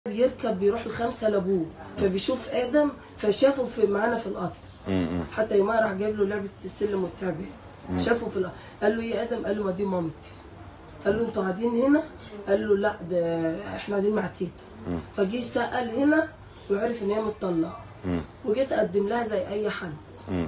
بيركب بيروح الخمسه لابوه فبيشوف ادم فشافه في معانا في القطر امم حتى يومها راح جايب له لعبه السلم والتعبان شافه في القطر قال له يا ادم قال له ما دي مامتي قال له انتوا قاعدين هنا قال له لا ده احنا قاعدين مع تيتا فجه سال هنا وعرف ان هي متطلقه امم وجيت اقدم لها زي اي حد امم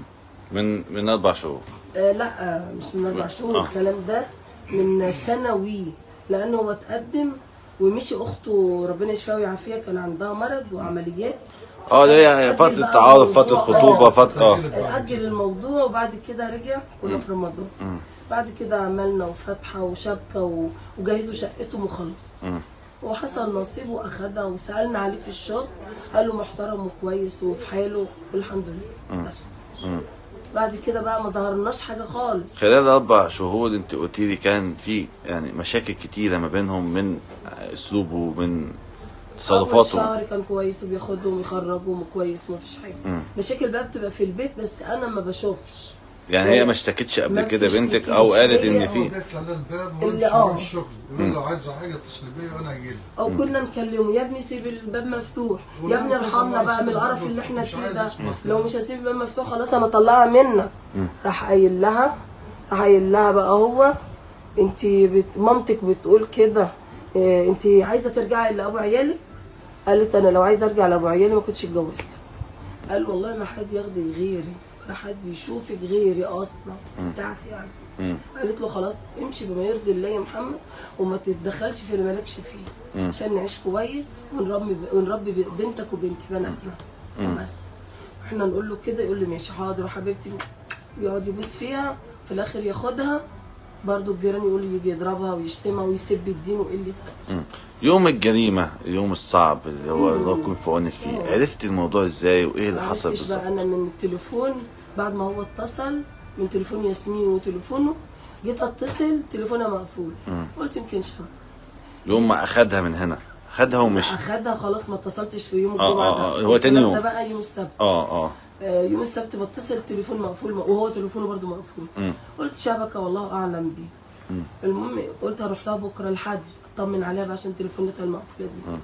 من من اربع شهور آه لا آه مش من اربع شهور آه. الكلام ده من سنوي لانه هو اتقدم ومشي اخته ربنا يشفيها ويعافيها كان عندها مرض وعمليات اه ده هي أجل فتره بقى تعارف فتره الموضوع. خطوبه آه. فتره اه اجل الموضوع وبعد كده رجع كنا في رمضان بعد كده عملنا وفتحه وشبكه و- وجهزوا شقتهم وخلص مم. وحصل نصيب واخدها وسالنا عليه في الشغل قال له محترم وكويس وفي حاله والحمد لله بس مم. بعد كده بقى ما ظهرناش حاجه خالص خلال اربع شهور انت قلت لي كان في يعني مشاكل كتيره ما بينهم من اسلوبه من اول تصرفاته شهر كان كويس وبياخدهم ويخرجهم وكويس ومفيش حاجه مم. مشاكل بقى بتبقى في البيت بس انا ما بشوفش يعني هي ما اشتكتش قبل ما كده بنتك بتشتكيش. او قالت هي ان اه. في بيقفل على الباب اللي ويمشي اه. يروح الشغل يقول له عايزه حاجه اتصل بيا وانا اجي لك او كنا نكلمه يا ابني سيب الباب مفتوح يا ولا ابني أنت ارحمنا صلى بقى من سيب القرف الباب اللي احنا مش فيه عايز ده اسمع لو مش هسيب الباب مفتوح خلاص انا اطلعها منك راح قايل لها راح قايل لها بقى هو انت بت... مامتك بتقول كده إيه انت عايزه ترجعي لابو عيالك قالت انا لو عايزه ارجع لابو عيالي ما كنتش اتجوزتك قال والله ما حد ياخدك غيري ما حد يشوفك غيري اصلا بتاعتي يعني مم. قالت له خلاص امشي بما يرضي الله يا محمد وما تتدخلش في اللي مالكش فيه مم. عشان نعيش كويس ونربي ونربي بنتك وبنت بناتنا بس احنا نقول له كده يقول لي ماشي حاضر يا حبيبتي يقعد يبوس فيها في الاخر ياخدها برضه الجيران يقول لي يجي يضربها ويشتمها ويسب الدين وقله أدب. مم. يوم الجريمه اليوم الصعب اللي هو الله يكون في عونك فيه عرفت الموضوع ازاي وايه اللي حصل معرفتش بالظبط بقى انا من التليفون بعد ما هو اتصل من تليفون ياسمين وتليفونه جيت اتصل تليفونها مقفول قلت يمكن شهر يوم ما اخدها من هنا خدها ومشي اخدها خلاص ما اتصلتش في يوم آه، الجمعه آه، ده آه، هو تاني الكلام يوم. ده بقى يوم السبت اه اه آه، يوم السبت بتصل التليفون مقفول وهو تليفونه برضه مقفول مم. قلت شبكه والله اعلم بيه المهم قلت هروح لها بكره لحد اطمن عليها بقى عشان تليفوناتها المقفوله دي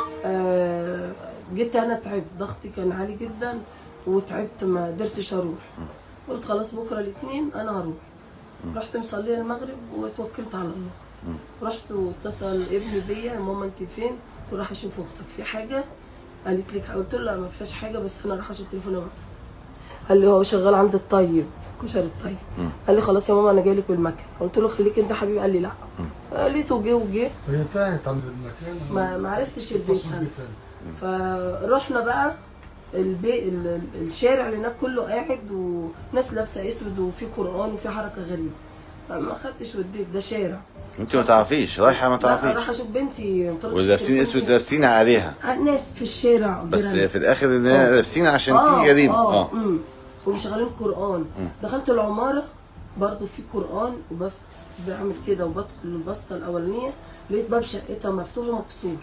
آه جيت انا تعبت ضغطي كان عالي جدا وتعبت ما قدرتش اروح قلت خلاص بكره الاثنين انا هروح رحت مصليه المغرب وتوكلت على الله رحت واتصل ابني بيا يا ماما انت فين؟ قلت له راح اشوف اختك في حاجه قالت لك قلت له لا ما فيهاش حاجه بس انا راح اشوف تليفونها مقفول قال لي هو شغال عند الطيب كشري الطيب قال لي خلاص يا ماما انا جاي لك بالمكنه قلت له خليك انت حبيبي قال لي لا لقيته جه وجه فهي تاهت عن المكان ما ما عرفتش البيت اتصل أنا. بيه تاني فرحنا بقى البي... ال- ال- الشارع اللي هناك كله قاعد وناس لابسه اسود وفي قران وفي حركه غريبه ما خدتش وديت ده شارع انت ما تعرفيش رايحه ما لا تعرفيش راح اشوف بنتي ما طلعتش ولابسين التليفون اسود فين. لابسين عليها آه، ناس في الشارع بس جيران. في الاخر ان هي لابسين عشان في جريمه اه اه امم ومشغلين قران دخلت العماره برضو في قران وبس بعمل كده وبدخل البسطه الاولانيه لقيت باب شقتها مفتوح ومكسور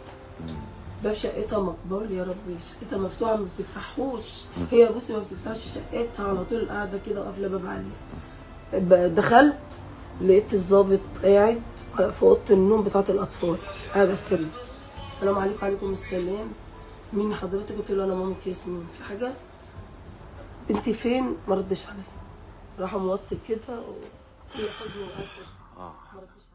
باب شقتها مقبول يا ربي شقتها مفتوحه ما بتفتحوش هي بصي ما بتفتحش شقتها على طول قاعده كده وقافله باب عليها ب- دخلت لقيت الضابط قاعد في اوضه النوم بتاعه الاطفال قاعد السر السلام عليكم وعليكم السلام مين حضرتك قلت له انا مامة ياسمين في حاجه انت فين ما ردش عليا راح موطي كده وفي حزن واسف ما ردش